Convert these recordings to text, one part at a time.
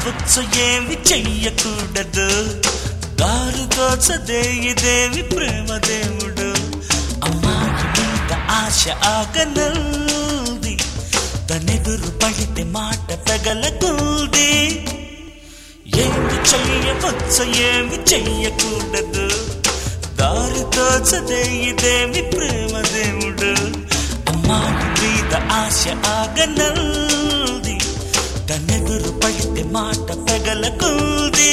పుచ్చు ఏమి చెయ్యకూడదు దారు దోచదే ఇదేమి ప్రేమ దేవుడు అమ్మాయి మీద ఆశ ఆగనల్ది తనెదురు పడితే మాట పెగలకుంది ఏమి చెయ్యవచ్చు ఏమి చెయ్యకూడదు దారి తోచదే ఇదేమి ప్రేమ దేవుడు అమ్మాయి మీద ఆశ ఆగనల్ది తనెదురు పడితే మాట పెగలకుంది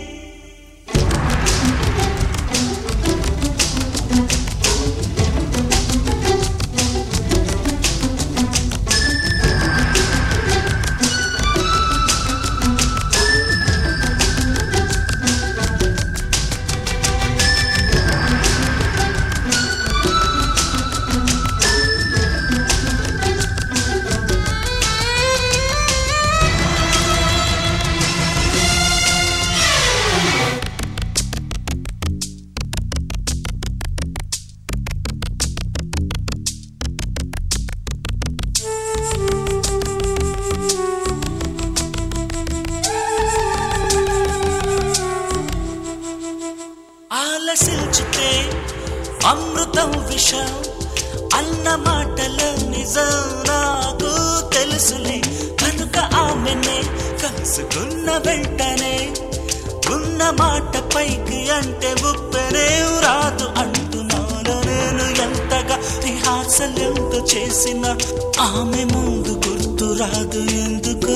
ఆలసించితే అమృతం విషం అన్న మాటలో నిజం నాకు తెలుసులే కనుక ఆమెనే కలుసుకున్న వెంటనే ఉన్న మాట పైకి అంటే ఉప్పెనే రాదు అంటున్నాను నేను ఎంతగా రిహార్సల్ ఎంత చేసినా ఆమె ముందు గుర్తు రాదు ఎందుకో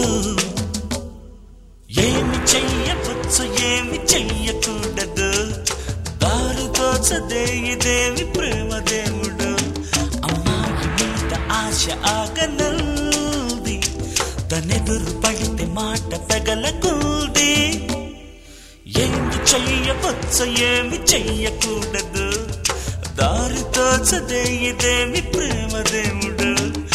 ఏమి చెయ్యవచ్చు ఏమి చెయ్యకూడదు దారి తోచదే ఇదేమి ప్రేమ దేవుడు అమ్మాయి మీద ఆశ ఆగనల్ది తనెదురు పడితే మాట పెగలకుంది ఏమి చెయ్యవచ్చు ఏమి చెయ్యకూడదు దారి తోచదే ఇదేమి ప్రేమ దేవుడు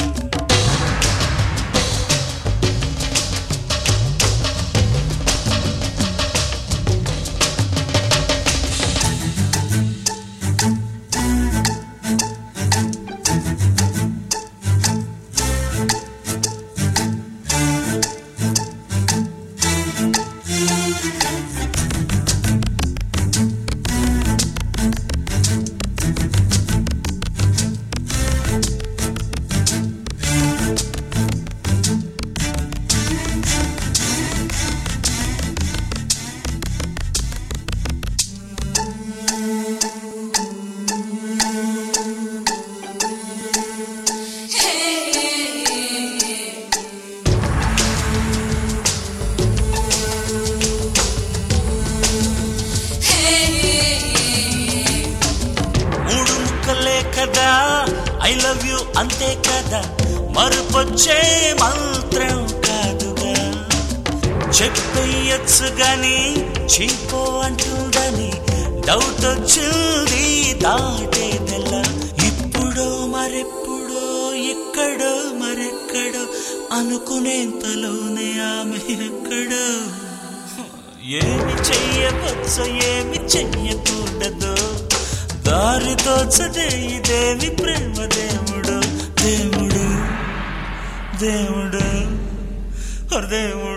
మూడు ముక్కలే కదా ఐ లవ్ యు అంతే కదా మరుపొచ్చే మంత్రం కాదుగా చెప్పేయచ్చు గాని చీపో అంటుందని డౌట్ వచ్చింది దాటేదెల్ల ఇప్పుడో మరెప్పుడో ఎక్కడో మరెక్కడో అనుకునేంతలోనే ఆమె ఎక్కడో ఏమి చెయ్యవచ్చో ఏమి చెయ్యకూడదు దారి తోచదే ఇదేమి ప్రేమ దేవుడు దేవుడు దేవుడు ఓ దేవుడు